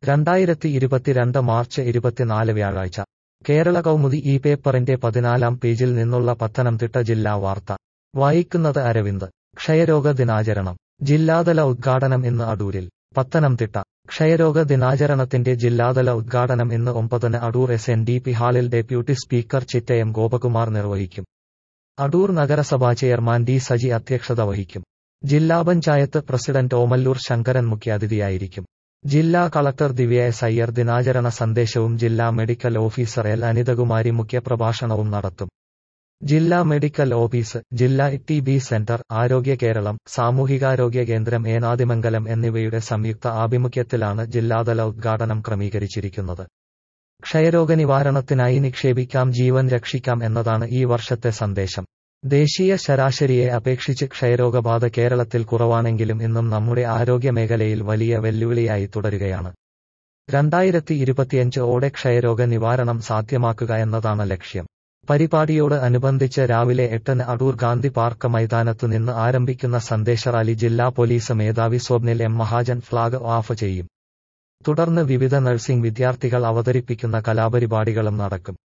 രണ്ടായിരത്തി ഇരുപത്തിരണ്ട് മാർച്ച് ഇരുപത്തിനാല് വ്യാഴാഴ്ച കേരള കൗമുദി ഈ പേപ്പറിന്റെ പതിനാലാം പേജിൽ നിന്നുള്ള പത്തനംതിട്ട ജില്ലാ വാർത്ത വായിക്കുന്നത് അരവിന്ദ് ക്ഷയരോഗ ദിനാചരണം ജില്ലാതല ഉദ്ഘാടനം ഇന്ന് അടൂരിൽ പത്തനംതിട്ട ക്ഷയരോഗ ദിനാചരണത്തിന്റെ ജില്ലാതല ഉദ്ഘാടനം ഇന്ന് ഒമ്പതിന് Adoor S N D P ഹാളിൽ ഡെപ്യൂട്ടി സ്പീക്കർ ചിറ്റയം ഗോപകുമാർ നിർവഹിക്കും അടൂർ നഗരസഭാ ചെയർമാൻ ഡി സജി അധ്യക്ഷത വഹിക്കും ജില്ലാ പഞ്ചായത്ത് പ്രസിഡന്റ് ഓമല്ലൂർ ശങ്കരൻ മുഖ്യാതിഥിയായിരിക്കും ജില്ലാ കളക്ടർ ദിവ്യ എസ് അയ്യർ ദിനാചരണ സന്ദേശവും ജില്ലാ മെഡിക്കൽ ഓഫീസർ എൽ അനിതകുമാരി മുഖ്യപ്രഭാഷണവും നടത്തും ജില്ലാ മെഡിക്കൽ ഓഫീസ് ജില്ലാ T B centre Arogya Keralam സാമൂഹികാരോഗ്യ കേന്ദ്രം ഏനാദിമംഗലം എന്നിവയുടെ സംയുക്ത ആഭിമുഖ്യത്തിലാണ് ജില്ലാതല ഉദ്ഘാടനം ക്രമീകരിച്ചിരിക്കുന്നത് ക്ഷയരോഗ നിവാരണത്തിനായി നിക്ഷേപിക്കാം ജീവൻ രക്ഷിക്കാം എന്നതാണ് ഈ വർഷത്തെ സന്ദേശം ദേശീയ ശരാശരിയെ അപേക്ഷിച്ച് ക്ഷയരോഗബാധ കേരളത്തിൽ കുറവാണെങ്കിലും ഇന്നും നമ്മുടെ ആരോഗ്യ മേഖലയിൽ വലിയ വെല്ലുവിളിയായി തുടരുകയാണ് രണ്ടായിരത്തി ഇരുപത്തിയഞ്ച് ഓടെ ക്ഷയരോഗ നിവാരണം സാധ്യമാക്കുക എന്നതാണ് ലക്ഷ്യം പരിപാടിയോട് അനുബന്ധിച്ച് രാവിലെ എട്ടിന് അടൂർ ഗാന്ധി പാർക്ക് മൈതാനത്തു നിന്ന് ആരംഭിക്കുന്ന സന്ദേശ റാലി ജില്ലാ പോലീസ് മേധാവി Swapnil M Mahajan flag off ചെയ്യും തുടർന്ന് വിവിധ നഴ്സിംഗ് വിദ്യാർത്ഥികൾ അവതരിപ്പിക്കുന്ന കലാപരിപാടികളും നടക്കും